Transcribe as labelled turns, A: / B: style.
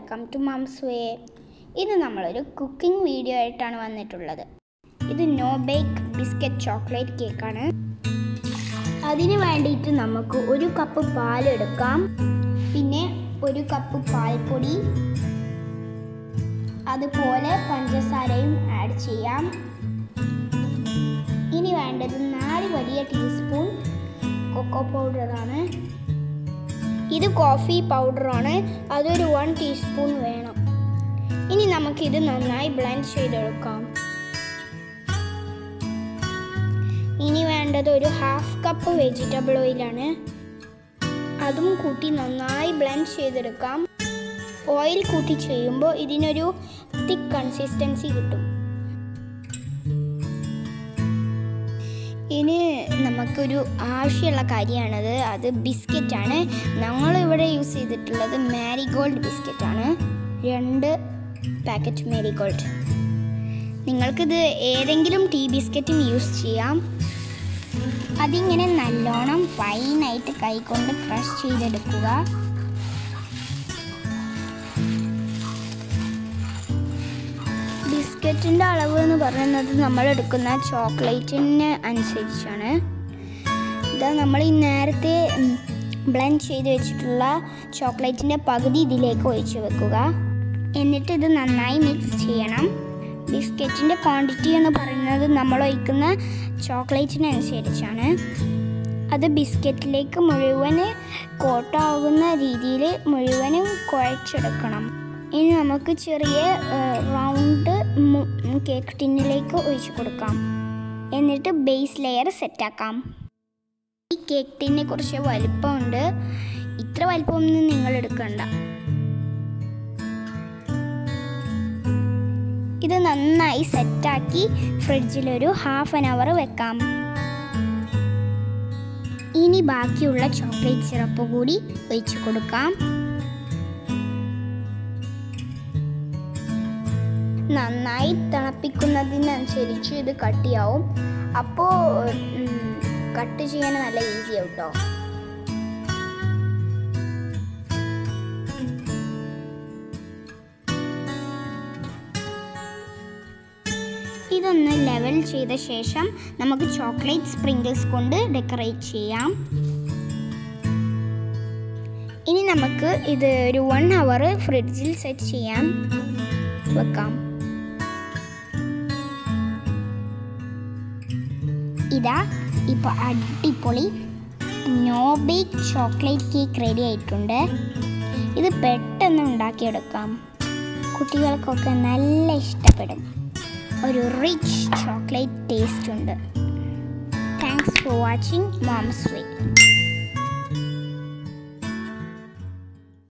A: welcome to moms വേ ഇത് നമ്മളൊരു cooking video ആയിട്ടാണ് വന്നിട്ടുള്ളത് ഇത് നോ ബേക്ക് ബിസ്ക്കറ്റ് ചോക്ലേറ്റ് കേക്കാണ് അതിന് വേണ്ടിയിട്ട് നമുക്ക് ഒരു കപ്പ് പാലെടുക്കാം പിന്നെ ഒരു കപ്പ് പാൽപ്പൊടി അതുപോലെ പഞ്ചസാരയും ആഡ് ചെയ്യാം ഇനി വേണ്ടത് നാല് വലിയ ടീസ്പൂൺ കൊക്കോ പൗഡറാണ് ഇത് കോഫി പൗഡറാണ് അതൊരു വൺ ടീസ്പൂൺ വേണം ഇനി നമുക്കിത് നന്നായി ബ്ലെൻഡ് ചെയ്തെടുക്കാം ഇനി വേണ്ടത് ഒരു ഹാഫ് കപ്പ് വെജിറ്റബിൾ ഓയിലാണ് അതും കൂട്ടി നന്നായി ബ്ലെൻഡ് ചെയ്തെടുക്കാം ഓയിൽ കൂട്ടി ചെയ്യുമ്പോൾ ഇതിനൊരു തിക്ക് കൺസിസ്റ്റൻസി കിട്ടും ഇനി നമുക്കൊരു ആവശ്യമുള്ള കാര്യമാണത് അത് ബിസ്ക്കറ്റാണ് ഞങ്ങളിവിടെ യൂസ് ചെയ്തിട്ടുള്ളത് മാരിഗോൾഡ് ബിസ്ക്കറ്റാണ് രണ്ട് പാക്കറ്റ് മാരിഗോൾഡ് നിങ്ങൾക്കിത് ഏതെങ്കിലും ടീ ബിസ്ക്കറ്റും യൂസ് ചെയ്യാം അതിങ്ങനെ നല്ലോണം ഫൈനായിട്ട് കൈകൊണ്ട് ക്രഷ് ചെയ്തെടുക്കുക ബിസ്ക്കറ്റിൻ്റെ അളവ് എന്ന് പറയുന്നത് നമ്മൾ എടുക്കുന്ന ചോക്ലേറ്റിന് അനുസരിച്ചാണ് ഇതാ നമ്മൾ ഈ നേരത്തെ ബ്ലെൻഡ് ചെയ്ത് വെച്ചിട്ടുള്ള ചോക്ലേറ്റിൻ്റെ പകുതി ഇതിലേക്ക് ഒഴിച്ച് വെക്കുക എന്നിട്ട് ഇത് നന്നായി മിക്സ് ചെയ്യണം ബിസ്ക്കറ്റിൻ്റെ ക്വാണ്ടിറ്റി എന്ന് പറയുന്നത് നമ്മൾ ഒഴിക്കുന്ന ചോക്ലേറ്റിനനുസരിച്ചാണ് അത് ബിസ്ക്കറ്റിലേക്ക് മുഴുവന് കോട്ടാകുന്ന രീതിയിൽ മുഴുവനും കുഴച്ചെടുക്കണം ഇനി നമുക്ക് ചെറിയ റൗണ്ട് കേക്ക് ടിന്നിലേക്ക് ഒഴിച്ചു കൊടുക്കാം എന്നിട്ട് ബേസ് ലെയർ സെറ്റാക്കാം ഈ കേക്ക് ടിന്നെ കുറച്ച് വലിപ്പമുണ്ട് ഇത്ര വലിപ്പമൊന്നും നിങ്ങൾ എടുക്കണ്ട ഇത് നന്നായി സെറ്റാക്കി ഫ്രിഡ്ജിലൊരു ഹാഫ് ആൻ അവർ വെക്കാം ഇനി ബാക്കിയുള്ള ചോക്ലേറ്റ് സിറപ്പ് കൂടി ഒഴിച്ചു കൊടുക്കാം നന്നായി തിളപ്പിക്കുന്നതിനനുസരിച്ച് ഇത് കട്ടിയാവും അപ്പോൾ കട്ട് ചെയ്യാൻ നല്ല ഈസി ആവും കേട്ടോ ഇതൊന്ന് ലെവൽ ചെയ്ത ശേഷം നമുക്ക് ചോക്ലേറ്റ് സ്പ്രിങ്കിൾസ് കൊണ്ട് ഡെക്കറേറ്റ് ചെയ്യാം ഇനി നമുക്ക് ഇത് ഒരു വൺ അവർ ഫ്രിഡ്ജിൽ സെറ്റ് ചെയ്യാൻ വെക്കാം ഇതാ ഇപ്പോൾ അടിപൊളി no bake chocolate cake ready ആയിട്ടുണ്ട് ഇത് പെട്ടെന്ന് ഉണ്ടാക്കിയെടുക്കാം കുട്ടികൾക്കൊക്കെ നല്ല ഇഷ്ടപ്പെടും ഒരു റിച്ച് ചോക്ലേറ്റ് ടേസ്റ്റ് ഉണ്ട് thanks for watching mom's way